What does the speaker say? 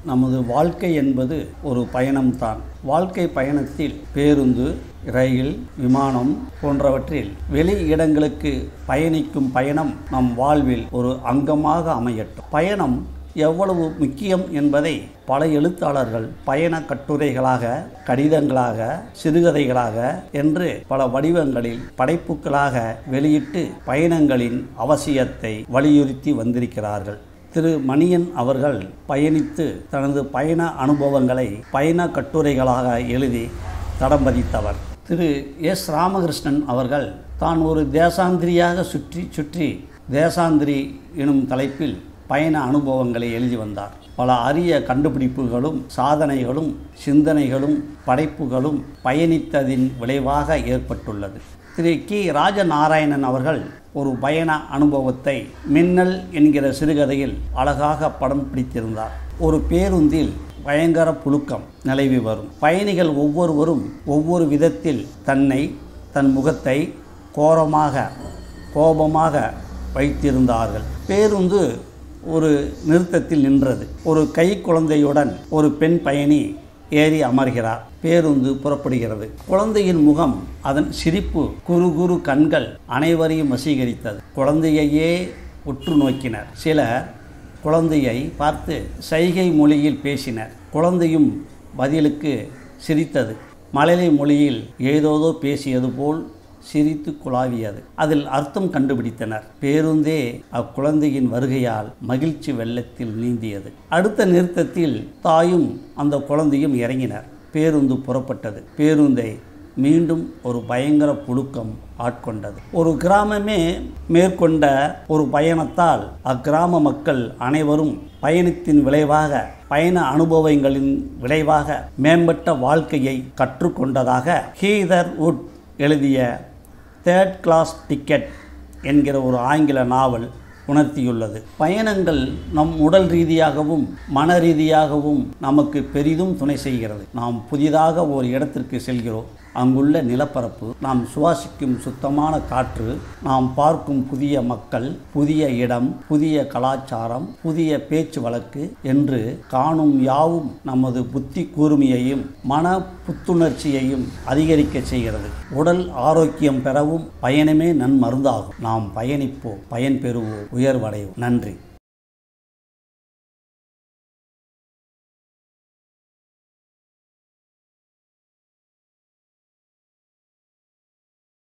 நமது வாழ்க்கை என்பது ஒரு பயணம்தான் வாழ்க்கை பயணத்தில் பேருந்து ரயில் விமானம் போன்றவற்றில் வெளி இடங்களுக்கு பயணிக்கும் பயணம் நம் வாழ்வில் ஒரு அங்கமாக அமையட்டும் பயணம் எவ்வளவு முக்கியம் என்பதை பல எழுத்தாளர்கள் பயண கட்டுரைகளாக கடிதங்களாக சிறுகதைகளாக என்று பல வடிவங்களில் படைப்புகளாக வெளியிட்டு பயணங்களின் அவசியத்தை வலியுறுத்தி வந்திருக்கிறார்கள் திரு மணியன் அவர்கள் பயணித்து தனது பயண அனுபவங்களை பயண கட்டுரைகளாக எழுதி தடம் பதித்தவர் திரு எஸ் ராமகிருஷ்ணன் அவர்கள் தான் ஒரு தேசாந்திரியாக சுற்றி சுற்றி தேசாந்திரி எனும் தலைப்பில் பயண அனுபவங்களை எழுதி வந்தார் பல அரிய கண்டுபிடிப்புகளும் சாதனைகளும் சிந்தனைகளும் படைப்புகளும் பயணித்ததின் விளைவாக ஏற்பட்டுள்ளது திரு கி ராஜநாராயணன் அவர்கள் ஒரு பயண அனுபவத்தை மின்னல் என்கிற சிறுகதையில் அழகாக படம் பிடித்திருந்தார் ஒரு பேருந்தில் பயங்கர புழுக்கம் நிலவி வரும் பயணிகள் ஒவ்வொருவரும் ஒவ்வொரு விதத்தில் தன்னை தன் முகத்தை கோரமாக கோபமாக வைத்திருந்தார்கள் பேருந்து ஒரு நிறுத்தத்தில் நின்றது ஒரு கை குழந்தையுடன் ஒரு பெண் பயணி ஏறி அமர்கிறார் பேருந்து புறப்படுகிறது குழந்தையின் முகம் அதன் சிரிப்பு குறு குறு கண்கள் அனைவரையும் வசீகரித்தது குழந்தையையே உற்று நோக்கினர் சிலர் குழந்தையை பார்த்து சைகை மொழியில் பேசினர் குழந்தையும் பதிலுக்கு சிரித்தது மழலை மொழியில் ஏதோதோ பேசியது போல் சிரித்து குழாவியது அதில் அர்த்தம் கண்டுபிடித்தனர் பேருந்தே அக்குழந்தையின் வருகையால் மகிழ்ச்சி வெள்ளத்தில் நீந்தியது அடுத்த நிறுத்தத்தில் தாயும் அந்த குழந்தையும் இறங்கினர் பேருந்து புறப்பட்டது பேருந்தை மீண்டும் ஒரு பயங்கர புழுக்கம் ஆட்கொண்டது ஒரு கிராமமே மேற்கொண்ட ஒரு பயணத்தால் அக்கிராம மக்கள் அனைவரும் பயணத்தின் விளைவாக பயண அனுபவங்களின் விளைவாக மேம்பட்ட வாழ்க்கையை கற்றுக்கொண்டதாக ஹீதர் வுட் எழுதிய தேர்ட் கிளாஸ் டிக்கெட் என்கிற ஒரு ஆங்கில நாவல் உணர்த்தியுள்ளது பயணங்கள் நம் உடல் ரீதியாகவும் மன ரீதியாகவும் நமக்கு பெரிதும் துணை செய்கிறது நாம் புதிதாக ஒரு இடத்திற்கு செல்கிறோம் அங்குள்ள நிலப்பரப்பு நாம் சுவாசிக்கும் சுத்தமான காற்று நாம் பார்க்கும் புதிய மக்கள் புதிய இடம் புதிய கலாச்சாரம் புதிய பேச்சு வழக்கு என்று காணும் யாவும் நமது புத்தி கூர்மையையும் மன புத்துணர்ச்சியையும் அதிகரிக்க செய்கிறது உடல் ஆரோக்கியம் பெறவும் பயணமே நன்மருந்தாகும் நாம் பயணிப்போம் பயன் பெறுவோம் உயர்வடைவோம் நன்றி